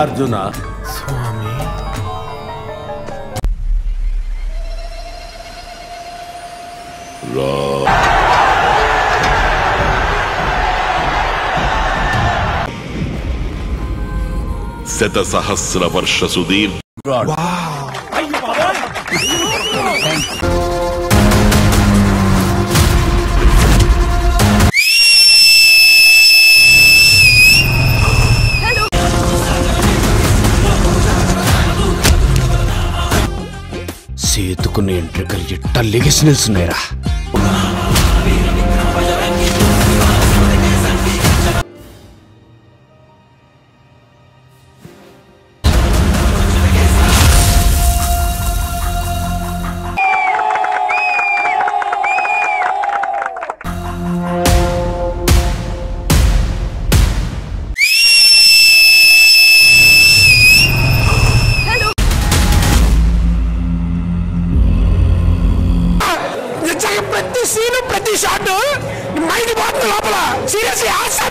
అర్జున స్వామి శత సహస్ర వర్ష సుదీర్ సేతుకున్న ఎంట్రికలు ఇట్ట లెగిసి నిల్చున్నాయిరా ప్రతి సీను ప్రతి షాట్ మైండ్ పోతుంది లోపల సీరియస్లీ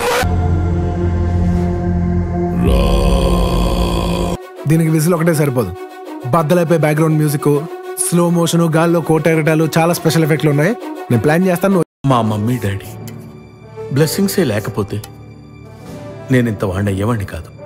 దీనికి విజిల్ ఒకటే సరిపోదు బద్దలైపోయి బ్యాక్గ్రౌండ్ మ్యూజిక్ స్లో మోషన్ గాల్లో కోటెరటాలు చాలా స్పెషల్ ఎఫెక్ట్లు ఉన్నాయి నేను ప్లాన్ చేస్తాను నువ్వు మా మమ్మీ డాడీ బ్లెస్సింగ్సే లేకపోతే నేను ఇంత వాడిని అయ్యేవాడిని కాదు